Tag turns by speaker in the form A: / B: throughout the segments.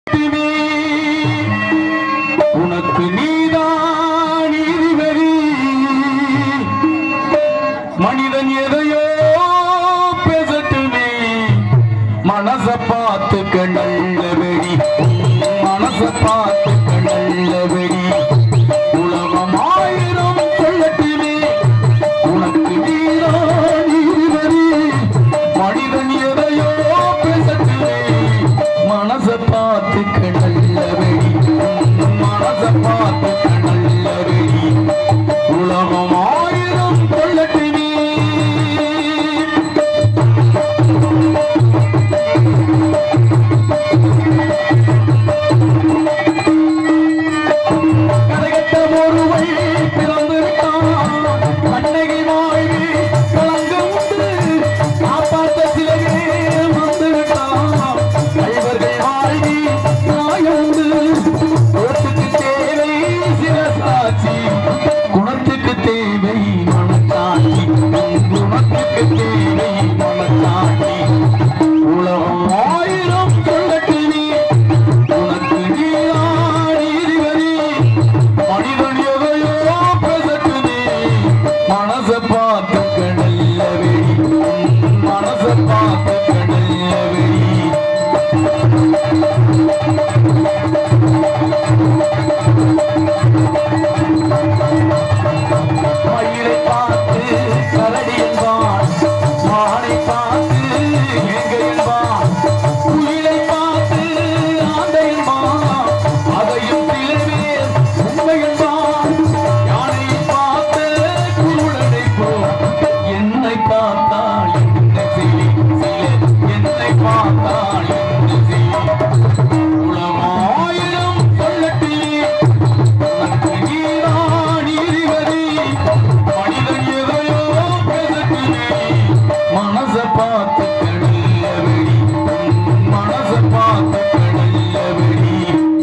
A: உனக்கு நீதான் நீதிபதி மனிதன் எதையோ பேசட்டுமே மனச பார்த்துக்க நல்ல வெடி மனச பார்த்துக்க நல்ல வெடி உலகம் ஆயிரம் சொல்லட்டுமே உனக்கு நீதான் நீதிபதி மனிதன் எதையோ பேசட்டுமே மனச பார்த்துக்க நல்ல வெடி மனச பார்த்துக்க நல்ல வெடி உலகம் ஆயிரம் கொள்ளட்டுமே கரைகட்ட ஒருவள் பிறந்து விட்டான் கண்ணகி வாழ்வி கலங்க உண்டு காப்பாற்ற சிலகே வந்து விட்டான் கழிவர்கள் வாழ்வி நாயுண்டு குணத்துக்கு தேவை சிவசாட்சி குணத்துக்கு தேவை மனசாட்சி குணத்துக்கு தேவை மனசாட்சி உலகம் ஆயிரம் சொல்லட்டுமே உனக்கு நீதான் நீதிபதி மனிதன் எதையோ பேசட்டுமே மனச பார்த்து கடல்ல வெடி மனச பார்த்து கடல்ல வெடி மயிலை பார்த்து கரடி என்பான் மானை பார்த்து எங்க என்பான் குயிலை பார்த்து ஆந்தை என்பான் அதையும் சில பேர் உண்மை என்பான் யானையை பார்த்து குருடனை போல் என்னை பார்த்தால் என்ன செய்தி சிலர் என்னை பார்த்தால் என்ன செய்தி உலகாயிரம் சொல்லட்டிலே உனக்கு நீதான் நீதிபதி. மனிதன் எதையோ பேசட்டுமே. மனச பார்த்து கடல்ல வெடி. மனச பார்த்து கடல்ல வெடி.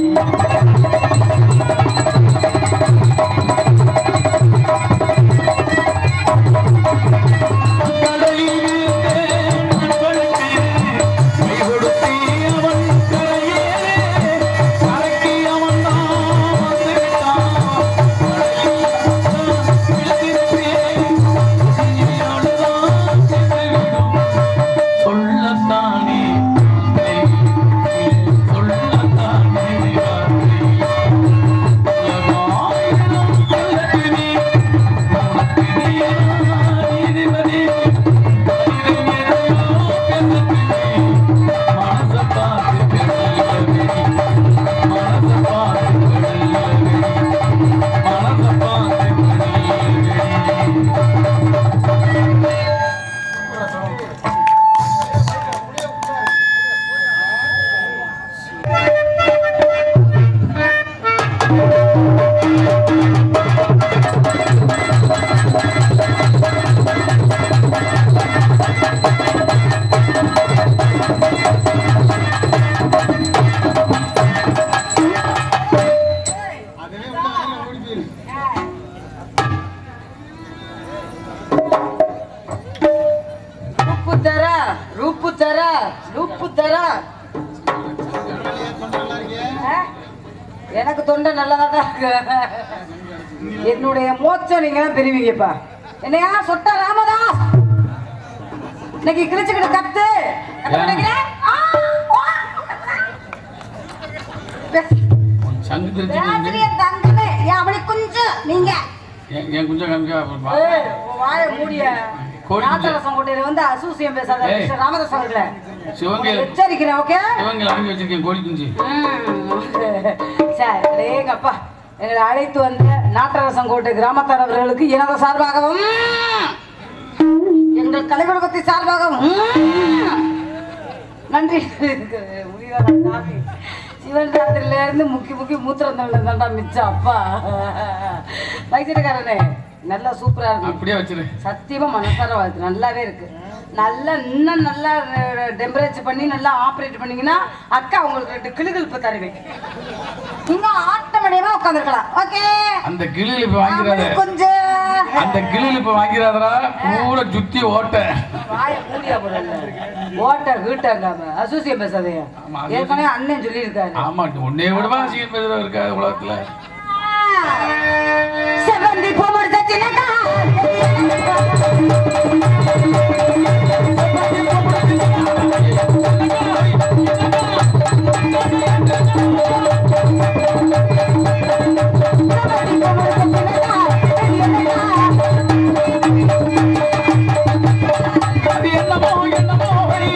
A: கடலில் இருந்த நண்பனுக்கு கை கொடுத்தே அவன் கரையேறே. கரைக்கு அவன் தான் வந்து விட்டான். கடலில் விழுந்திருப்பேன். உயிரோடுதான் சென்றுவிடும். சொல்லத்தானே வார்த்தை. சொல்லத்தானே வார்த்தை. உலகாயிரம் சொல்லட்டுமே உனக்கு நீதான் நீதிபதி. மனிதன் எதையோ பேசட்டுமே. மனச பார்த்து கடல்ல வெடி. மனச பார்த்து கடல்ல வெடி. மனச பார்த்து கடல்ல வெடி.
B: ரூப்பு தர ரூப்பு தர ரூப்பு தர ஆ? எனக்கு தொண்டை நல்லதா தான் இருக்கு என்னுடைய மோச்சம் நீங்க தான் பெறுவீங்கப்பா என்னையா சொட்ட ராமதாஸ் இன்னைக்கு கிழிச்சுக்கிட்டு கத்து என்ன
A: ஏன்?
B: பண்ணிக்கிற? ஆ, ஆ.
A: சங்கு திருச்சி
B: பேராசிரியர் தங்கமே ஏன் அவளை கொஞ்சம் நீங்க
A: என் என் குஞ்சம் காமிக்கா அப்புறம் பா.
B: ஏய், உன் வாயை மூடிய
A: கோழி குஞ்சு.
B: நாத்தரசம் கொண்டையில வந்து அசூசியம் பேசாத
A: ஏய்.
B: மிஸ்டர் ராமதாஸ் அவர்களே
A: சிவங்க
B: உன்னை எச்சரிக்கிறேன் ஓகே
A: சிவங்க அனுப்பி வச்சிருக்கேன் கோழி குஞ்சு
B: சரி அடேங்கப்பா எங்களை அழைத்து வந்த நாட்டரசம் கோட்டை கிராமத்தாரவர்களுக்கு எனது சார்பாகவும் எங்கள் கலைக்குடும்பத்தை சார்பாகவும் நன்றி முடிவான சாமி சிவன் ராத்திரில இருந்து முக்கி முக்கி மூத்திரம் தள்ள தாண்டா மிச்சம் அப்பா வைத்தியக்காரனே நல்லா சூப்பரா இருக்கு
A: அப்படியே வச்சிரு
B: சத்தியமா மனசார வாழ்த்து நல்லாவே இருக்கு நல்லா இன்னும் நல்லா டெம்பரேச்சர் பண்ணி நல்லா ஆப்ரேட் பண்ணீங்கன்னா அக்கா உங்களுக்கு ரெண்டு கிளுகிழப்பு தருவேன் நீங்க ஆட்டமடியமா உட்காந்துருக்கலாம் ஓகே
A: அந்த கிளியில் இப்ப வாங்கிறாத
B: கொஞ்சம்
A: அந்த கிளியில் இப்ப வாங்கிறாதடா பூரா சுத்தி ஓட்ட
B: வாய மூடியா போடல ஓட்ட கீட்டாங்க அசூசியம் பேசாதீங்க
A: ஆமா, அது
B: ஏற்கனவே அண்ணன் சொல்லியிருக்காரு
A: ஆமா உன்னைய விடவா சீன் பேசுறவர் இருக்கா உலகத்துல
B: செவந்தி பூ முடிச்ச சின்னக்கா
A: அது என்னமோ என்னமோ வழி.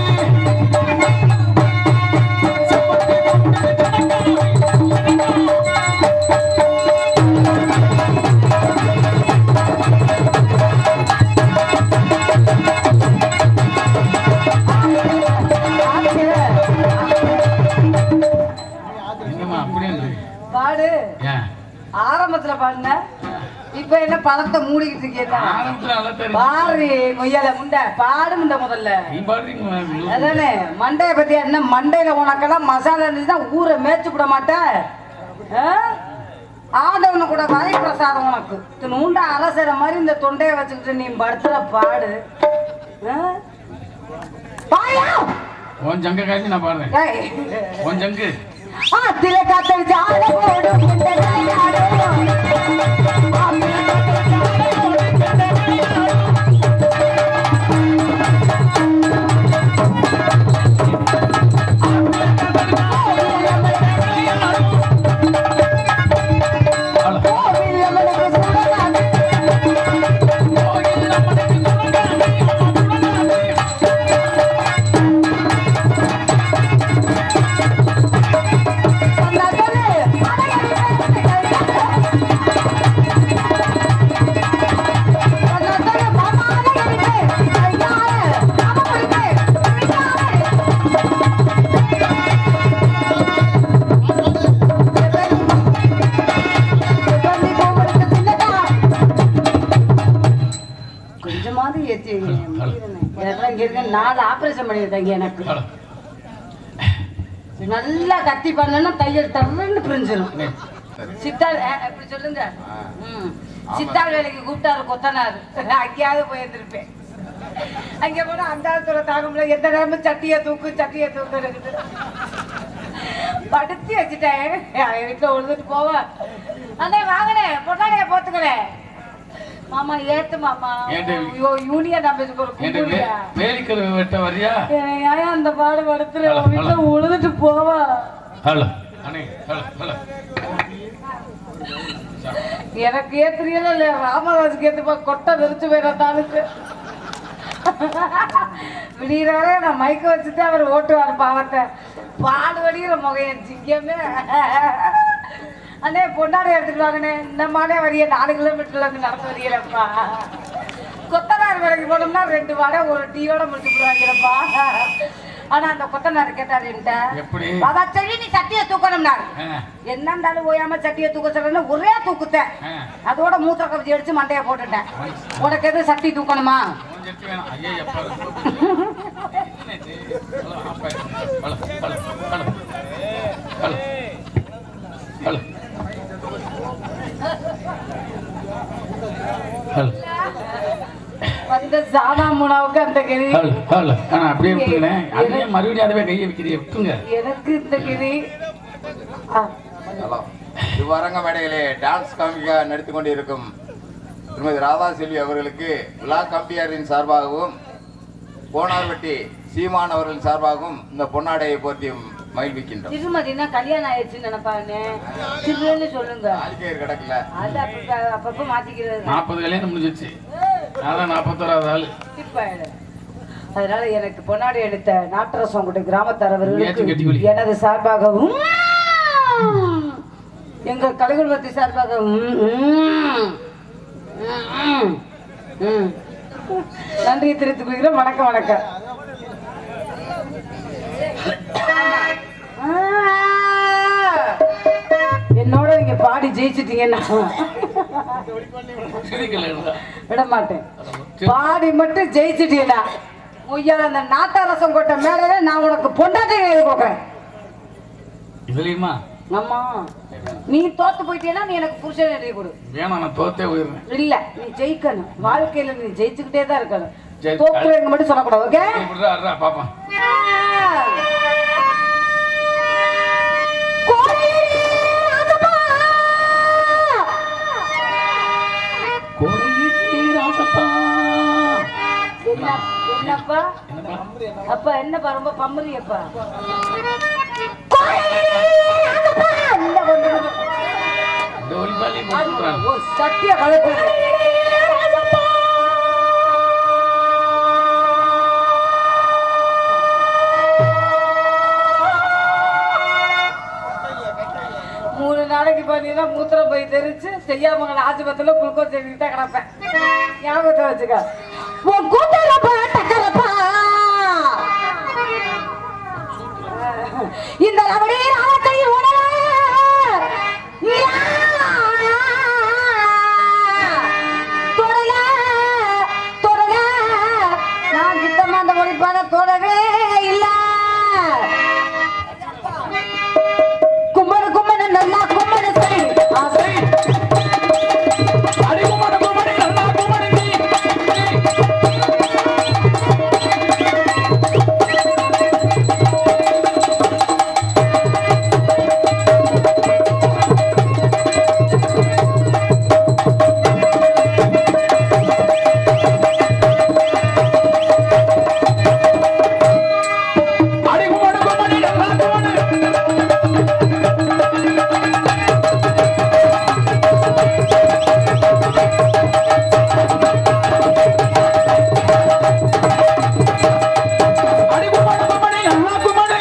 A: என்னம்மா அப்படியே இருக்கு?
B: பாடு
A: ஏன்
B: ஆரம்பத்துல பாடுன இப்ப என்ன பழத்தை மூடிக்கிட்டு இருக்கேன்
A: ஆரம்பத்துல நல்லா தெரியும்
B: பாரு கொய்யால முண்டை பாடு முண்டை முதல்ல
A: நீ பாடுறீங்க
B: அதானே மண்டைய பத்தி என்ன மண்டையில உனக்கெல்லாம் மசாலா இருந்துச்சுன்னா ஊரை மேய்ச்சி விட மாட்டேன் ஆதவனு கூட வரை பிரசாதம் உனக்கு நூண்ட அலசற மாதிரி இந்த தொண்டையை வச்சுக்கிட்டு நீ படுத்துற பாடு ஆ? பாயா
A: உன் ஜங்க காய்ச்சி நான் பாடுறேன்
B: ஏய்.
A: உன் ஜங்கு
B: ஆத்தில காத்தடிச்சு ஆட போடும் இந்த கையாடும்.
A: அவ்வளோ.
B: கோவில் நம்மளுக்கு சுடலாது. அந்த சொல்லு. அந்த சொல்லு. மாமா அழகடிக்கு. ஐயாரு. மாமா பிடிக்கு. ஐயாரு. செவ்வந்தி பூ முடிச்ச சின்னதா. கொஞ்சமாவது ஏத்தி வைங்க. எனக்கெல்லாம் இங்க இருக்க நாலு ஆபரேஷன் பண்ணியிருக்காங்க எனக்கு
A: அவ்வளோ.
B: நல்லா கத்தி பண்ணனா தையல் தரன்னு பிரிஞ்சிடும் சித்தாள் அஹ், இப்படி சொல்லுங்க ம். சித்தாள் வேலைக்கு கூப்பிட்டாரு கொத்தனாரு அங்கேயாவது போயிருந்திருப்பேன் அங்க போனா அந்த ஆளத்துல தாங்க முடியல எந்த நேரமும் சட்டியை தூக்கு சட்டியை தூக்கு இருக்குது படுத்தி வச்சுட்டேன் என் வீட்டுல உழுதுட்டு போவேன் அண்ணே வாங்கினே பொன்னாடிய போத்துக்கிறேன் மாமா ஏத்து மாமா
A: ஏன்டா?
B: ஐயோ யூனியன் நம்பருக்கு ஒரு
A: என்கிட்ட வே-
B: கும்பிடுறியா
A: வேலிக்கரு வெட்ட வரியா
B: ஏன் அந்த பாடு படுத்துற
A: ஹலோ,
B: உன் வீட்டுல
A: ஹலோ.
B: உழுதுட்டு போவா
A: ஹலோ அண்ணே ஹலோ ஹலோ
B: எனக்கு ஏத்துறீங்களா இல்லையா ராமதாஸுக்கு ஏத்துப்பா கொட்டை விரிச்சு போயிடத்தானுக்கு விடிகிற வரை நான் மைக்க வச்சுட்டு அவர் ஓட்டுவார் பாவத்தை பாடு வடிகிற முகையன் சிங்கமே அண்ணே பொன்னாடை எடுத்துட்டு வாங்கண்ணே இந்த மாடே வரிய நாலு கிலோமீட்டர்ல இருந்து நடந்து வரீங்களப்பா கொத்தனார் வேலைக்கு போனோம்னா ரெண்டு வாடை ஒரு டீயோட முடிச்சு போடுவாங்கிறப்பா ஆனா அந்த கொத்தனார் கேட்டாரு என்கிட்ட
A: எப்படி
B: அதான் சரி நீ சட்டியை தூக்கணும்னாரு
A: ஆ,
B: என்ன இருந்தாலும் ஓயாம சட்டியை தூக்க சொல்றேன்னு ஒரே தூக்குத்தேன்
A: ஆ.
B: அதோட மூத்திர கவிச்சி அடிச்சு மண்டைய போட்டுட்டேன் உனக்கு எது சட்டி தூக்கணுமா
A: உன் ஜட்டி வேணாம் ஐயா எப்பா ஹலோ அப்பா hello hello hello hello hello hello
B: வந்த சாதா முனாவுக்கு அந்த கிரி
A: ஹலோ ஹலோ ஆ அப்படியே விட்டுங்களேன் அதுவே மறுபடியும் அதுவே கையை வைக்கிறீங்க விட்டுங்க
B: எனக்கு இந்த கிரி ஆ,
C: ஹலோ இவ்வரங்க மேடையிலே டான்ஸ் காமிக்கா நடித்துக் கொண்டிருக்கும் திருமதி ராதா செல்வி அவர்களுக்கு விழா கம்பியாரின் சார்பாகவும் போனார்வட்டி சீமான் அவர்களின் சார்பாகவும் இந்த பொன்னாடையை போர்த்தியும் மகிழ்விக்கின்றோம்
B: திருமதினா கல்யாணம் ஆயிடுச்சுன்னு நினைப்பாங்க திருன்னு சொல்லுங்க
C: ஆழ்க்கையர் கிடக்கல
B: அது அப்ப அப்பப்ப மாத்திக்கிறது
A: நாற்பது கல்யாணம் முடிஞ்சிச்சு அதான் நாற்பத்தோராவது ஆள்
B: திப்பாயிடு. அதனால எனக்கு பொன்னாடி எடுத்த நாட்டரசம் கூட கிராமத்தார்
A: ஏத்து கட்டி குளி.
B: அவர்களுக்கு எனது சார்பாகவும் எங்க கலைகுல்வத்தி சார்பாகவும் ம், ம், ம். நன்றியை தெரிவித்துக் கொள்கிறேன் வணக்கம் வணக்கம் ஆ. என்னோட நீங்க பாடி ஜெயிச்சிட்டீங்கன்னா
A: சிரிக்கல
B: விட மாட்டேன் பாடி மட்டும் ஜெயிச்சிட்டீங்களா முய்யால அந்த நாட்டாரசம் கொட்ட மேலே நான் உனக்கு பொண்டாட்டி எழுதி கொடுக்குறேன்
A: இதுலயுமா
B: ஆமா நீ தோத்து போயிட்டீன்னா நீ எனக்கு புருஷன் எழுதி கொடு
A: வேணாம் நான் தோத்தே போயிடுறேன்
B: இல்ல நீ ஜெயிக்கணும் வாழ்க்கையில நீ ஜெயிச்சுக்கிட்டே தான் இருக்கணும்
A: சரி.
B: தோக்குவேங்க மட்டும் சொல்லக்கூடாது ஓகே
A: விட்றா விட்றா பாப்பா கோடையே ராசப்பா
B: என்ன என்னப்பா அப்பா என்னப்பா ரொம்ப பம்மறியப்பா
A: இந்த ஒளிபாலையும் போட்டுறாங்க
B: ஒரு சட்டிய கலப்பு மூணு நாளைக்கு பார்த்தீங்கன்னா மூத்திரம் போய் தெரிச்சு செய்யாமங்க ஆஸ்பத்திரியில் குளுக்கோஸ் எழுதிட்டு தான் கிடப்பேன் ஞாபகத்தை வச்சுக்க உன் கூட்டலப்பா டக்கரப்பா இந்த ரவடி ராவத்தை உணர தொடல தொடல நான் சுத்தமா அந்த ஒளிப்பாட தொடவே இல்ல கும்மனு கும்மனு நல்லா கும்மனு சரி ஆசை
A: அடி குமார குமாரி நல்லா குமாரி நீ அடி குமார குமாரி நல்லா குமாரி அடி குமார குமாரி நல்லா குமாரி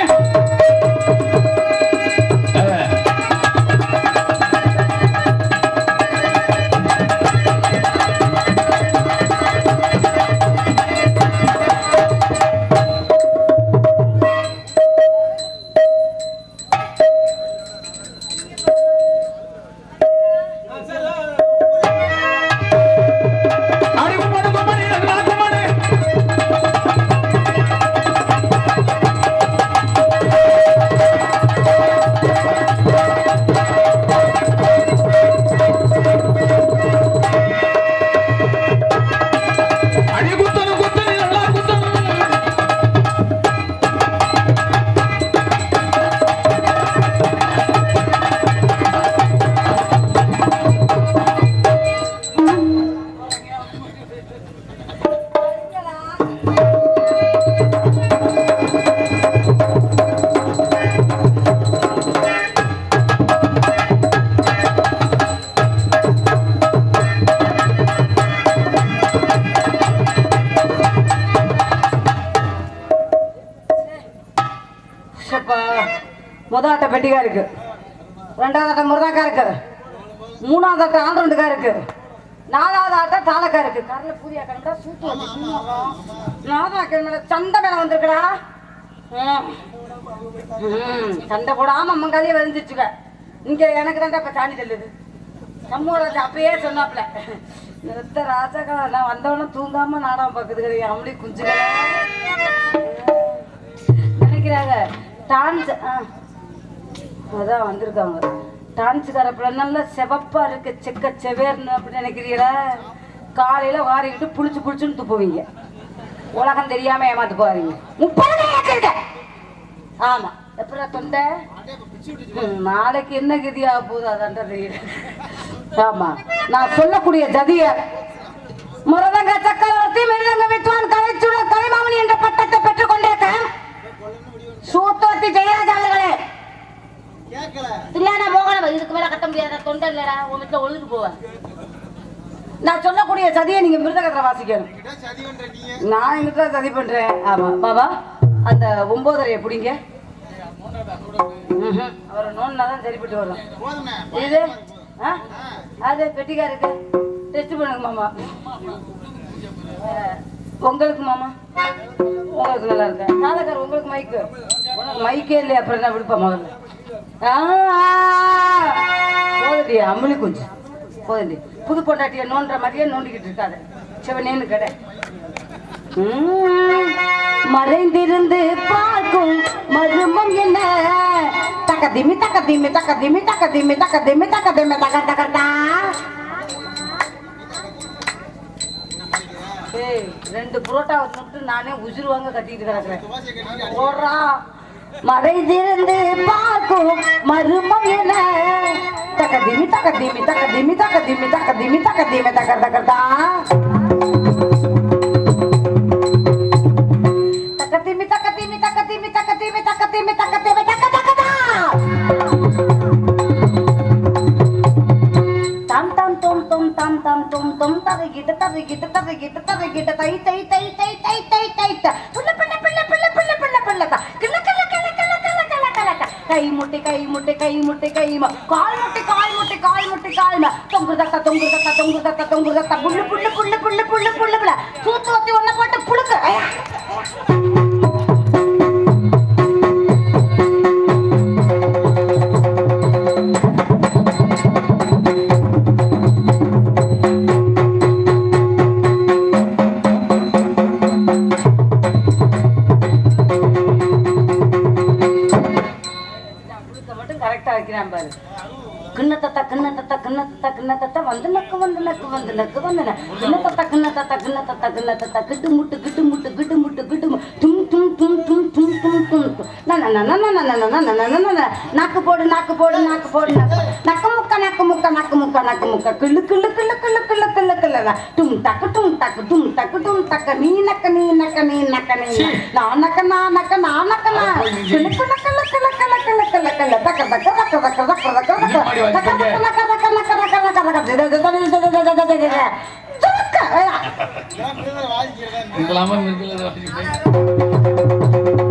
A: அடி குமார குமாரி நல்லா குமாரி அடி குத்தனு குத்தனு நல்லா குத்தனு
B: சப்பா முத ஆட்ட பெட்டிகா இருக்கு ரெண்டாவது ஆட்டம் முருதாக்கா இருக்கு மூணாவது ஆட்டம் ஆண்டோண்டுக்கா இருக்கு நாலாவது ஆட்டம் தாளக்கா இருக்கு கரல பூரியா கரண்டா சூத்து வந்து நாதா கிழமை சண்டை மேல வந்திருக்கடா ம். ம், சண்டை போடாம அம்மன் காலையே விளைஞ்சிச்சுக்க இங்க எனக்கு தான்டா இப்ப சாணி தள்ளுது சம்மூராஜ் அப்பயே சொன்னாப்ல நிறுத்த ராஜாக்கா நான் வந்தவன தூங்காம நாடகம் பார்க்குது அவளே குஞ்சுகளா நினைக்கிறாங்க டான்ஸ் ஆ அதான் வந்திருக்காங்க டான்ஸ் கரப்புல நல்லா செவப்பா இருக்கு செக்க செவேர்னு அப்படின்னு நினைக்கிறீங்களா காலையில வாரிக்கிட்டு புளிச்சு புளிச்சுன்னு துப்புவீங்க உலகம் தெரியாம ஏமாத்து போறீங்க முப்பது ஏக்கருங்க ஆமா எப்படா தொண்டை ம், நாளைக்கு என்ன கதியா போகுது அதான்டா தெரியல ஆமா நான் சொல்லக்கூடிய ஜதிய முரதங்க சக்கரவர்த்தி மிருதங்க வித்வான் கலைச்சுட கலைமாமணி என்ற பட்டத்தை பெற்றுக் கொண்டிருக்கேன் சூத்தோத்தி ஜெயராஜ் அவர்களே இல்லடா மோகனம் இதுக்கு மேல கட்ட முடியாத தொண்டை இல்லடா உன் வீட்டுல ஒழுது போவேன் நான் சொல்லக்கூடிய சதியை நீங்க மிருதகத்துல வாசிக்கணும் நான் எங்கிட்ட சதி பண்றேன் ஆமா பாபா அந்த ஒன்பதரைய பிடிங்க ம்ஹும். அவரை நோண்டாதான் சரிப்பட்டு வரும் இது ஆ? அது பெட்டிக்கா இருக்கு டெஸ்ட் பண்ணுங்க மாமா அஹ், உங்களுக்கு மாமா உங்களுக்கு நல்லா இருக்கு நாளக்கார் உங்களுக்கு மைக்கு உனக்கு மைக்கே இல்லையா அப்புறம் என்ன விடுப்பா முதல்ல ஆ, போதுடி அம்மளி கொஞ்சம் போதுடி புது பொண்டாட்டியை நோண்டுற மாதிரியே நோண்டிக்கிட்டு இருக்காது சிவனேன்னு கடை உம், மறைந்திருந்து பார்க்கும் மர்மம் என்ன தக்க திமி தக்க திமி தக்க திமி தக்க திமி தக்க திமி தக்க திமி தக்க தக்கட்டா ஏய் ரெண்டு புரோட்டாவை சுட்டு நானே உசுறு வாங்க கட்டிட்டு கிடக்குறேன் ஓடுறா மறை திறந்து பார்க்கும் மருமம் என தக்க திமி தக்க திமி தக்க திமி தக்க திமி தக்க திமி தக்க திமி தக்க தக்கதா தக்க திமி தக்க திமி தக்க திமி தக்க திமி தக்க திமி தக்க திமி தக்க தக்கதா tam tam tom tom tam tam tom tom தரகிட்ட தரகிட்ட தரகிட்ட தரகிட்ட தை தை தை தை தை தை தை த புள்ள புள்ள புள்ள புள்ள புள்ள புள்ள புள்ள த கிள்ள கிள்ள கிள்ள கிள்ள கிள்ள கிள்ள கிள்ள க கை முட்டி கை முட்டி கை முட்டி கை ம கால் முட்டி கால் முட்டி கால் முட்டி கால் ம தொங்கு தக்க தொங்கு தக்க தொங்கு தக்க தொங்கு தக்க புள்ள புள்ள புள்ள புள்ள புள்ள புள்ள புள்ள சூத்து வத்தி ஒண்ண போட்டு புழுக்கு ஐயா. நான் புழுக்க மட்டும் கரெக்டா வைக்கிறேன் பாரு கிண்ணத்தத்த கிண்ணத்தத்த கிண்ணத்தத்த கிண்ணத்தத்த வந்து நக்கு வந்து நக்கு வந்து நக்கு வந்து ந- கிண்ணத்தத்த கிண்ணத்தத்த கிண்ணத்தத்த கிண்ணத்தத்த கிட்டு முட்டு கிட்டு முட்டு கிட்டு முட்டு கிட்டு மு- டும் டும் டும் டும் டும் டும் டும் டும். ந ந ந ந ந ந ந ந ந ந ந ந ந. நாக்கு போடு நாக்கு போடு நாக்கு போடு நாக்கு போடு. நக்கு முக்க நக்கு முக்க நக்கு முக்க நக்கு முக்க கிள்ளு கிள்ளு கிள்ளு கிள்ளு கிள்ளு கிள்ளு கிள்ளு டும் டக்கு டும் டக்கு டும் டக்கு டும் டக்க நீ நக்க நீ நக்க நீ நக்க நீ
A: சீ.
B: நான் நக்க நான் நக்க நான் நக்க நான்
A: அப்போ இங்க-
B: கிள்ளு கிள்ளு கிள்ளு கிள்ளு கிள்ளு கிள்ளு கிள்ளு கிள்ளு தக்க தக்க தக்க தக்க தக்க தக்க தக்க
A: நீ பாடி வாசிப்பீங்க. இருக்கலாமா இருக்கல வாசிப்பேன்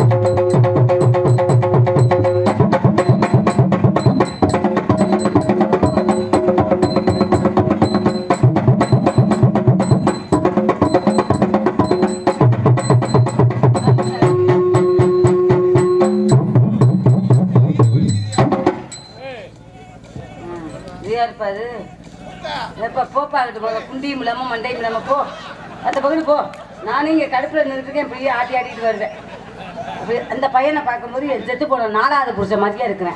B: இருப்பாரு எப்ப போப்பா கிட்ட போக குண்டியும் இல்லாம மண்டையும் இல்லாம போ அந்த பகுதி போ நானும் இங்க கடுப்புல நின்றுருக்கேன் இப்படியே ஆட்டி ஆட்டிட்டு வருவேன் அப்படி அந்த பையனை பார்க்கும்போது என் செத்து போன நாலாவது புருஷன் மாதிரியே இருக்கிறேன்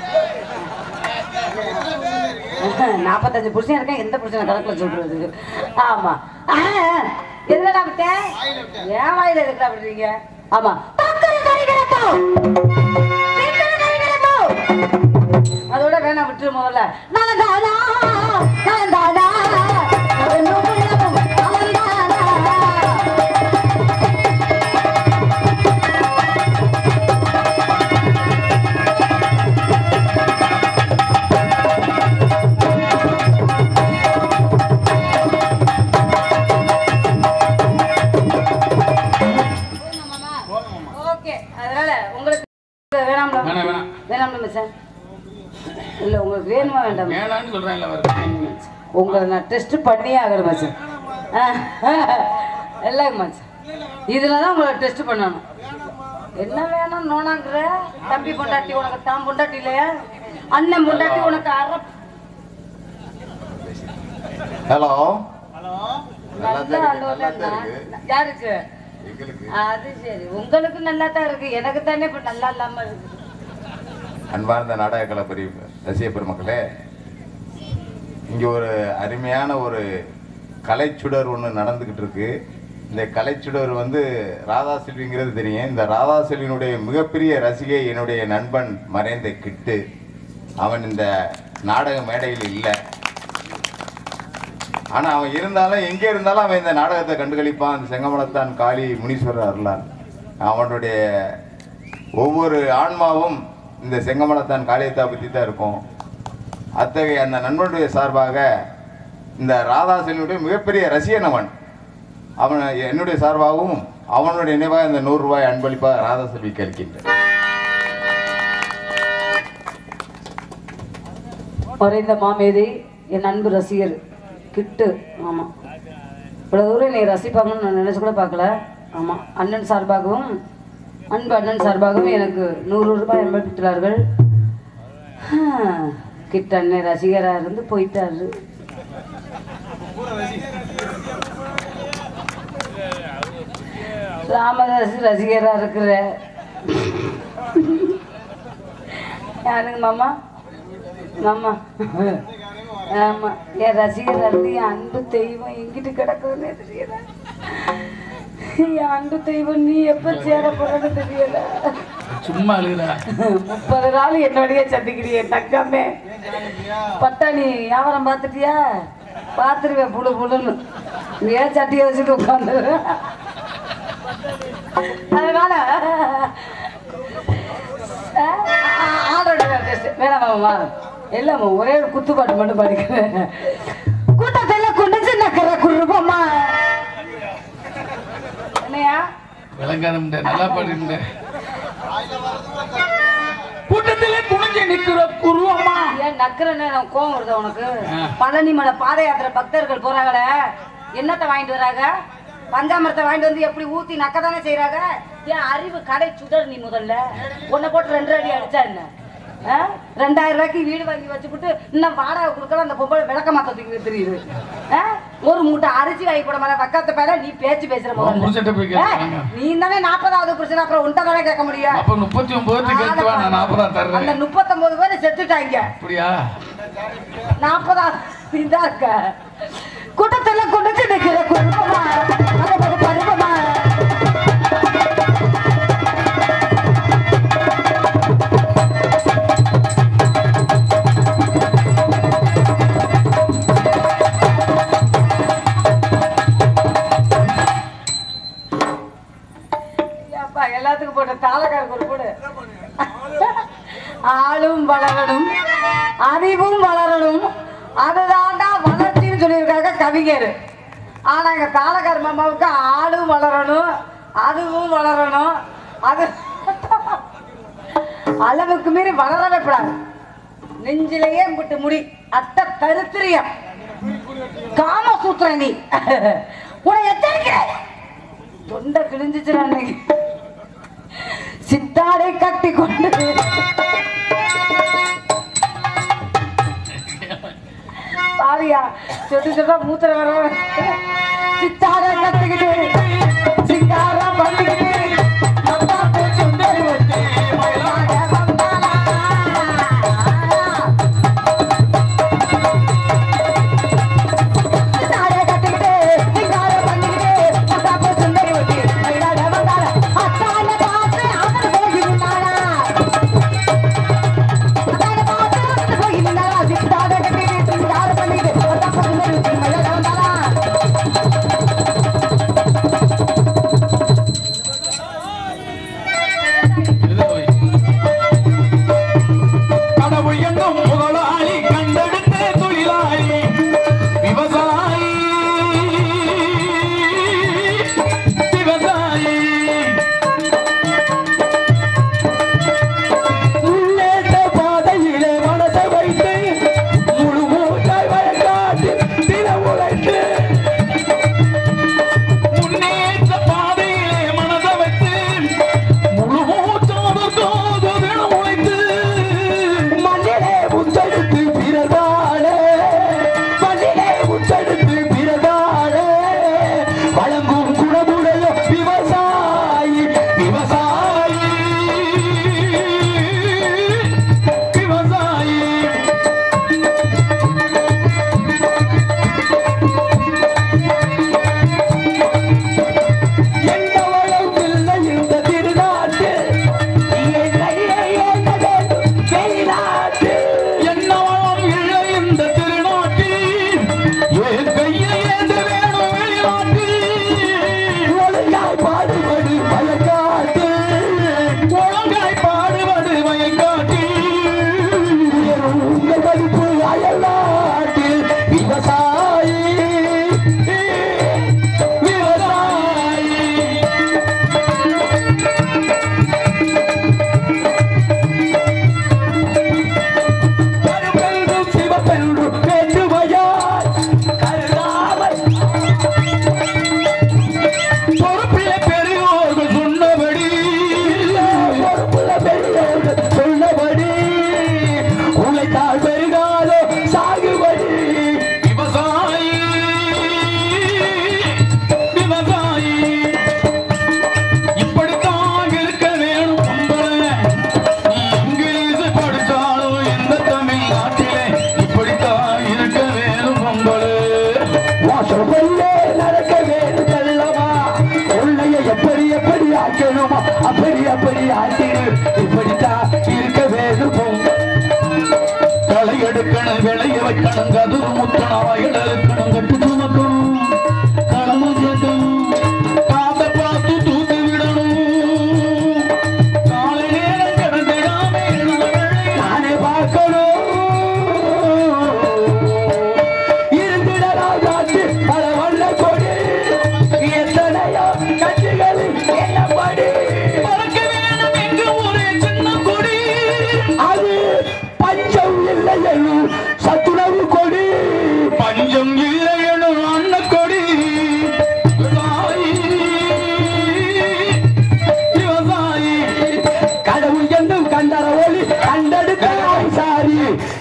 B: நாற்பத்தஞ்சு புருஷன் இருக்கேன் எந்த புருஷனை கணக்கில் சொல்றது ஆமா ஆ, எதுலடா விட்டேன் ஏன் வாயில எதுக்குடா விடுறீங்க ஆமா தக்கரை கரிகிறப்போ. தக்கரை கரிகிறப்போ. அதோட வேணாம் விட்டுரு முதல்ல நான் தானா நான் தானா ஒண்ணும் இல்லாம அவன் தானா ஓகே அதனால உங்களுக்கு வேணாம்ல
A: வேணாம் வேணாம்
B: வேணாம்ல மச்சான் இல்ல உங்களுக்கு வேணுமா வேண்டாம்
A: வேணான்னு சொல்றேன் இல்ல வர
B: உங்களை நான் டெஸ்ட் பண்ணியே ஆகணும் மச்சான் இல்லைங்க மச்சான் இதில் தான் உங்களை டெஸ்ட் பண்ணணும் என்ன வேணும் நோனாங்கிற தம்பி பொண்டாட்டி உனக்கு தான் பொண்டாட்டி இல்லையா அண்ணன் பொண்டாட்டி உனக்கு அரை
C: ஹலோ
B: நல்லா
C: நல்லா
B: அலோலா
C: தான் இருக்கு
B: நான். யாருக்கு
C: எங்களுக்கு
B: அது சரி உங்களுக்கு நல்லா தான் இருக்கு எனக்கு தானே இப்ப நல்லா இல்லாம இருக்கு
C: அன்பார்ந்த நாடக கலை பெரிய ரசிக பெருமக்களே இங்கே ஒரு அருமையான ஒரு கலைச்சுடர் ஒன்று நடந்துக்கிட்டு இருக்கு இந்த கலைச்சுடர் வந்து ராதா செல்விங்கிறது தெரியும் இந்த ராதா செல்வியினுடைய மிகப்பெரிய ரசிகை என்னுடைய நண்பன் மறைந்த கிட்டு அவன் இந்த நாடக மேடையில் இல்லை ஆனால் அவன் இருந்தாலும் எங்கே இருந்தாலும் அவன் இந்த நாடகத்தை கண்டுகளிப்பான் அந்த செங்கமலத்தான் காளி முனீஸ்வரர் அருளான் அவனுடைய ஒவ்வொரு ஆன்மாவும் இந்த செங்கமலத்தான் காளியத்தை பற்றி தான் இருக்கும் அத்தகைய அந்த நண்பனுடைய சார்பாக இந்த ராதாசனுடைய மிகப்பெரிய ரசிகன் அவன் அவன் என்னுடைய சார்பாகவும் அவனுடைய நினைவாக இந்த நூறு ரூபாய் அன்பளிப்பாக ராதாசெல்விக்கு அளிக்கின்றேன்
B: மறைந்த மாமேதை என் அன்பு ரசிகர் கிட்டு ஆமாம் இவ்வளோ தூரம் என்னை ரசிப்பாங்கன்னு நான் நினச்சி கூட பார்க்கல ஆமாம் அண்ணன் சார்பாகவும் அன்பு அண்ணன் சார்பாகவும் எனக்கு நூறு ரூபாய் அன்பளித்துள்ளார்கள் கிட்ட அண்ணன் ரசிகராக இருந்து போயிட்டாரு ராமதாஸ் ரசிகராக இருக்கிற யாருங்க மாமா மாமா ஆமா என் ரசிகர் இருந்து என் அன்பு தெய்வம் எங்கிட்டு கிடக்குதுன்னே தெரியல என் அன்பு தெய்வம் நீ எப்ப சேர போறன்னு தெரியல
A: சும்மா அழுகுறா
B: முப்பது நாள் என்னோடய சந்திக்கிறிய தங்கமே பட்டாணி வியாபாரம் பார்த்துட்டியா பார்த்துருவேன் புழு புழுன்னு நீ ஏன் சட்டியை வச்சுட்டு உட்காந்து அதனால ஆளோட வேணாமாம்மா இல்லம்மா ஒரே ஒரு குத்துப்பாட்டு மட்டும் படிக்கிறேன் கூட்டத்தில் குடிச்சு நக்கிற குருபம்மா என்னையா
A: விளங்காத நல்லா பாடுங்க கூட்டத்திலே குனிஞ்சு நிக்கிற குருவம்மா
B: ஏன் நக்குறன்னு எனக்கு கோவம் வருதா உனக்கு
A: ஆ.
B: பழனி மலை பாத யாத்திரை பக்தர்கள் போறாங்களே என்னத்தை வாங்கிட்டு வராங்க பஞ்சாமிரத்தை வாங்கிட்டு வந்து எப்படி ஊத்தி நக்க தானே செய்யறாங்க ஏன் அறிவு கடை சுடர் நீ முதல்ல உன்னை போட்டு ரெண்டு அடி அடிச்சா என்ன ஆ? ரெண்டாயிரம் ரூபாய்க்கு வீடு வாங்கி வச்சுப்புட்டு இன்னும் வாடகை கொடுக்கல அந்த பொம்பளை விளக்க மாத்தத்துக்கு தெரியுது ஆ? ஒரு மூட்டை அரிசி வாங்கி போட மாதிரி பக்கத்து பேர நீ பேச்சு பேசுற
A: உன் புருஷன்ட்ட போய்
B: முதல்ல
A: கேட்கறாங்க.
B: ஆ, நீ தானே நாற்பதாவது பிரச்சனை அப்புறம் உன்ட்ட தானே கேட்க முடியும்
A: அப்ப முப்பத்தி ஒன்பது கேட்டு வா நான் நாற்பதா
B: அந்த
A: தர்றேன்
B: முப்பத்தொன்பது பேர் செத்துட்டாங்க
A: அப்படியா
B: நாற்பதா இதா இருக்க கூட்டத்துல குடிச்சு நிக்கிற குடும்பமா அது ஒரு பருவமா ஏப்பா, எல்லாத்துக்கும் போட்ட தாளக்காரருக்கு ஒரு கூட ஆளும் வளரணும் அறிவும் வளரணும் அதுதான்டா வளர்ச்சின்னு சொல்லியிருக்காங்க கவிஞர் ஆனா எங்க தாளக்கார மாமாவுக்கு ஆளும் வளரணும் அதுவும் வளரணும் அது அளவுக்கு மீறி வளரவே கூடாது நெஞ்சிலேயே விட்டு முடி அத்த கருத்திரியம் காம சூத்திர நீ உன்னை எச்சரிக்கிறேன் தொண்டை கிழிஞ்சிச்சு அன்னைக்கு சித்தாடை கட்டி கொண்டு பாரியா சொட்டு சொட்டா மூத்திர வர சித்தாடை கட்டிக்கிட்டு சிங்காரம் பண்ணிக்கிட்டு மத்தா பூச்சி உண்டை வச்சு மயிலாக வந்தாளா. சித்தாடை கட்டிக்கிட்டு சிங்காரம் பண்ணிக்கிட்டு மத்தா பூச்சி உண்டை வச்சு மயிலாக வந்தாளா. அத்தானை பார்த்து அவன் போய் இருந்தாளா. அத்தானை பார்த்து அவன் போய் இருந்தாளா. சித்தாடை கட்டிக்கிட்டு சிங்காரம் பண்ணிக்கிட்டு மத்தா பூச்சி உண்டை வச்சு மயிலாக வந்தாளா.
A: இது போய். கடவுள் என்னும் முதலாளி கண்டெடுத்த தொழிலாளி விவசாயி விவசாயி முன்னேற்ற பாதையிலே மனதை வைத்து முழு மூச்சாய் வழக்காட்டு தின உழைத்து முன்னேற்ற பாதையிலே மனதை வைத்து முழு மூச்சாவதற்காக தினம் உழைத்து மண்ணிலே முத்தெடுத்து பிறதாளே மண்ணிலே முத்தெடுத்து பிறதாளே வழங்கும் குணமுடைய விவசாயி விவசாயி விவசாயி எந்த வளம் இல்லை இந்த திருநாட்டில் என்ன வளம் இல்லை இந்த திருநாட்டில் என் கையை ஏந்த வேணும் வெளிநாட்டில் ஒழுங்காய் பாடுபடு வயக்காட்டு ஒழுங்காய் பாடுபடு வயக்காட்டில் உங்கள் மதிப்பு அயல்நாட்டில் விவசாயி விவசாயி கருப்பென்றும் சிவப்பென்றும் வேண்டுமையாய் கருதாமல் பொறுப்பில்லை பெரியோர்கள் சொன்னபடி பொறுப்புள்ள பெரியோர்கள் சொன்னபடி உழைத்தால் பெருகாதோ சாகுபடி விவசாயி விவசாயி இப்படித்தான் இருக்க வேணும் நம்புறேன் நீ இங்கிலீஷ் படிச்சாலும் எந்த தமிழ்நாட்டிலே இப்படித்தான் இருக்க வேணும் பொங்கல் வாசப்பல்லே நடக்க வேணும் செல்லமா கொள்ளை எடுக்கணும் விளைய வைக்கணும் கதுரு முத்தணும் வயல் எடுக்கணும் கட்டு சுமக்கணும் களமு சேர்க்கணும் காத்த பார்த்து தூக்கி விடணும் காலை நேரம் கிடந்திடாம நானே பார்க்கணும் இருந்திடலாம் காத்து பல வண்ண கொடி எத்தனையோ கட்சிகளில் என்னப்படி பறக்க வேணும் எங்க ஒரே சின்ன கொடி அது பஞ்சம் இல்லை எனும் சத்துணவு கொடி பஞ்சம் இல்லை எனும் அன்ன கொடி விவசாயி, விவசாயி கடவுள் என்றும் கண்டற ஒளி கண்டெடுத்த சாரி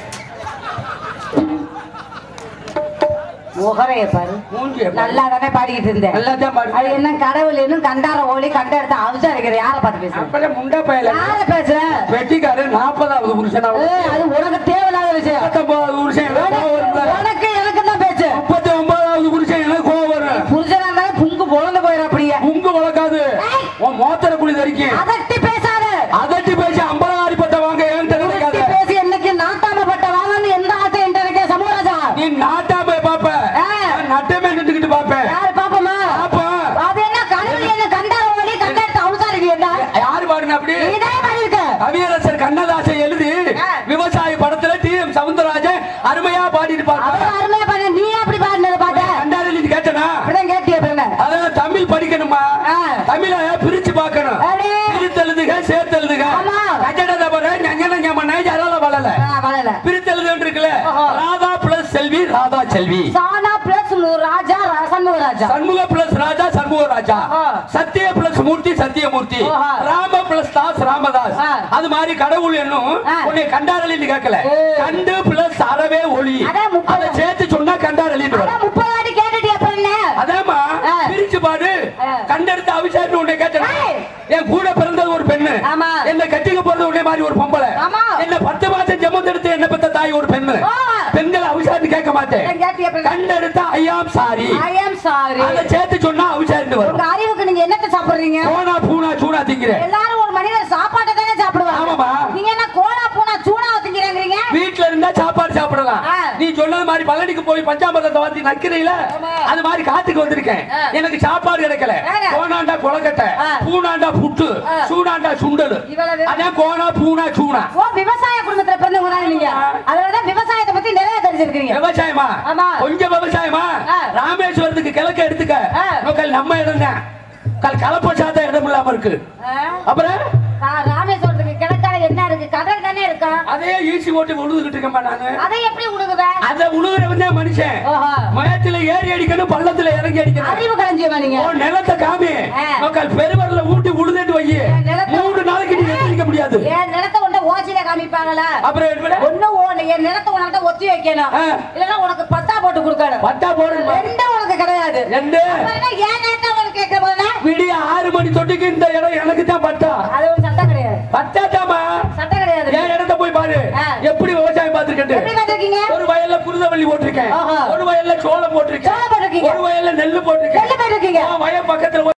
B: முகரைய பாரு நல்லா தானே பாடிக்கிட்டு இருந்தேன்
A: நல்லாதான் பாடு.
B: அது என்ன கடவுள் இன்னும் கண்டார ஓலி கண்ட எடுத்து அவசாரிக்கிற யார பார்த்து பேசுற
A: அப்பல முண்டா பயல
B: யார பேசுற
A: வெட்டிக்காரு நாற்பதாவது புருஷனா
B: ஏய், அது உனக்கு தேவையில்லாத விஷயம்
A: பத்தொன்பதாவது புருஷன் எனக்கு கோவம் வருது.
B: உனக்கு எனக்கு தான் பேச்சு
A: முப்பத்தி ஒன்பதாவது புருஷன் எனக்கு கோவம் வரும்
B: புருஷனா இருந்தாலும் புங்கு பொழந்து போயிடும் அப்படியே
A: உங்க வளர்க்காது உன் மோத்தர குழி தரிக்கும்
B: அதட்டி பேசாத
A: அதட்டி பேசி ஐம்பதாயிரம் பட்ட வாங்க ஏன்
B: உருட்டி
A: தெரிவிக்காத
B: பேசி என்னைக்கு நாட்டாம பட்ட வாங்கன்னு எந்த ஆசை என்கிட்ட இருக்கே சமூகராஜா
A: நீ நாட்டா போய் பாப்ப
B: ஆ.
A: நான் நட்டமே நின்றுக்கிட்டு பாப்பேன்
B: யாரு பாப்போமா
A: பாப்பா
B: அது என்ன கடவுள் என்ன கண்டார ஓலி கண்ட எடுத்து அவசாரிக்கிறா
A: யாரு பாருங்க அப்படி
B: நீதான் பாடியிருக்க
A: கவியரசர் கண்ணதாசன் எழுதி
B: ஆ.
A: விவசாய படத்துல டி எம் சவுந்தரராஜன் அருமையா பாடிட்டு
B: அவர்
A: பாருங்க
B: அருமையா பண்ண நீ அப்படி பாடினதை பார்த்த
A: கண்டாரலி கேட்டனா
B: அப்படிதான் கேட்டிய பிறந்த
A: அதான் தமிழ் படிக்கணுமா
B: ஆ.
A: தமிழ பிரிச்சு பார்க்கணும்
B: அடே.
A: பிரித்தெழுதுக சேர்த்தெழுதுக
B: ஆமா.
A: கட்டடத்தை பாரு ஞங்கன ஞமன ஜலால வளல
B: வளல
A: பிரித்தெழுதுன்னு இருக்குல்ல
B: ஓஹோ.
A: ராதா பிளஸ் செல்வி ராதா செல்வி
B: சானா பிளஸ் ராஜா சண்முக ராஜா
A: சண்முக பிளஸ் ராஜா சண்முக ராஜா
B: ஆஹா.
A: சத்திய பிளஸ் மூர்த்தி சத்தியமூர்த்தி
B: ஆஹா.
A: ராம பிளஸ் தாஸ் ராமதாஸ்
B: ஆ.
A: அது மாதிரி கடவுள் என்னும்
B: ஆ.
A: உன்னை கண்டாரலின்னு கேட்கல
B: ஏய்.
A: கண்டு பிளஸ் அறவே ஒளி
B: அதான் முப்பது.
A: அதை சேர்த்து சொன்னா கண்டாரலின்னு வரும்
B: அதான் முப்பது வாட்டி கேட்டுட்டியா அப்புறம் என்ன
A: அதாம்மா
B: ஆ.
A: பிரிச்சு பாடு
B: ஆ.
A: கண்டெடுத்த அபிஷேகம் உன்னை கேட்டேன்
B: ஏய்.
A: என் கூட பிறந்தது ஒரு பெண்ணு
B: ஆமா.
A: என்ன கட்டிக்க போறது உன்னை மாதிரி ஒரு பொம்பளை
B: ஆமா.
A: என்ன பத்து மாசம் ஜெமந்தெடுத்து என்ன பெத்த தாய் ஒரு பெண்ணு
B: ஆ.
A: பெண்கள் அபிஷேகம் கேட்க மாட்டேன்
B: அதான் கேட்டியா அப்புறம்
A: கண்டெடுத்த ஐயாம் சாரி
B: ஐ ஆம் சாரி
A: அதை சேர்த்து சொன்னா அபிஷேகம் வரும்
B: உங்க அறிவுக்கு நீங்க என்னத்த சாப்பிடுறீங்க
A: போனா பூனா சூனா திங்கிறேன்
B: எல்லாரும் ஒரு மனிதர் சாப்பாட்டை தானே சாப்பிடுவாங்க
A: ஆமாம்மா.
B: நீங்க என்ன கோலா பூனா சூனா திங்கிறீங்க
A: வீட்டுல இருந்தா சாப்பாடு சாப்பிடலாம்
B: ஆ.
A: நீ சொன்னது மாதிரி பழனிக்கு போய் பஞ்சாமிரத்தை வாத்தி நக்கிறீல
B: ஆமா.
A: அது மாதிரி காத்துக்கு வந்திருக்கேன்
B: ஆ.
A: எனக்கு சாப்பாடு கிடைக்கல
B: வேற?
A: கோனாண்டா கொலக்கட்டை
B: ஆ.
A: பூனாண்டா புட்டு
B: ஆ.
A: சூனாண்டா சுண்டல்
B: இவ்வளவு?
A: அதான் கோனா பூனா சூனா
B: ஓ விவசாய குடும்பத்துல பிறந்தவங்க தானே நீங்க அதனாலதான் விவசாயத்தை பத்தி நிறைய தெரிஞ்சிருக்கீங்க
A: விவசாயமா
B: ஆமா.
A: கொஞ்சம் விவசாயமா
B: ஆ.
A: ராமேஸ்வரத்துக்கு கிழக்க எடுத்துக்க
B: ஆ.
A: மக்கள் நம்ம இடம் தான் கல் கலப்ப சாத்த இடம் இல்லாம இருக்கு
B: ஆ?
A: அப்புறம்
B: ஆ, ராமேஸ்வரத்துக்கு கிழக்கால என்ன இருக்கு கடல் தானே இருக்கா
A: அதே ஈசி ஓட்டு உழுதுகிட்டு இருக்கேன் நானு
B: அதை எப்படி உடுகுவ
A: அத உழுகுறவன் தான் மனுஷன்
B: ஓஹோ
A: மயத்துல ஏறி அடிக்கணும் பள்ளத்துல இறங்கி அடிக்கணும்
B: அறிவு களஞ்சியமா நீங்க
A: உன் நிலத்தை காமி
B: ஆ.
A: மக்கள் பெருவரில் ஊட்டி உழுதுட்டு வை
B: என் நிலத்தை-
A: மூணு நாளைக்கு நீ எந்திரிக்க முடியாது
B: என் நிலத்தை கொண்ட ஓசியில காமிப்பாங்களா
A: அப்புறம் என்ன பண்ண?
B: ஒண்ணு ஓ- என் நிலத்தை உனக்கு ஒத்தி வைக்கணும்
A: ஆ.
B: இல்லன்னா உனக்கு பத்தா போட்டு கொடுக்கணும்
A: பட்டா போடணுமா
B: ரெண்டும் உனக்கு கிடையாது
A: ரெண்டு
B: அப்புறம் ஏன் நிலத்தை உனக்கு கேட்க போதுனா
A: விடிய ஆறு மணி தொட்டுக்கு இந்த இடம் எனக்கு தான் பட்டா
B: அது ஒரு சட்டம் கிடையாது
A: பட்டாட்டாமா
B: சட்டம் கிடையாது
A: என் இடத்த போய் பாரு
B: ஆ.
A: எப்படி விவசாயம்
B: எப்படி
A: பார்த்திருக்கேன்
B: பார்த்திருக்கீங்க?
A: ஒரு வயல்ல குருதவள்ளி போட்டிருக்கேன்
B: ஆஹா.
A: ஒரு வயல்ல சோளம் போட்டிருக்கேன்
B: சோளம் போட்டிருக்கீங்க.
A: ஒரு வயல்ல நெல்லு போட்டிருக்கேன்
B: நெல்லு போட்டிருக்கீங்க.
A: உன் வயல் பக்கத்துல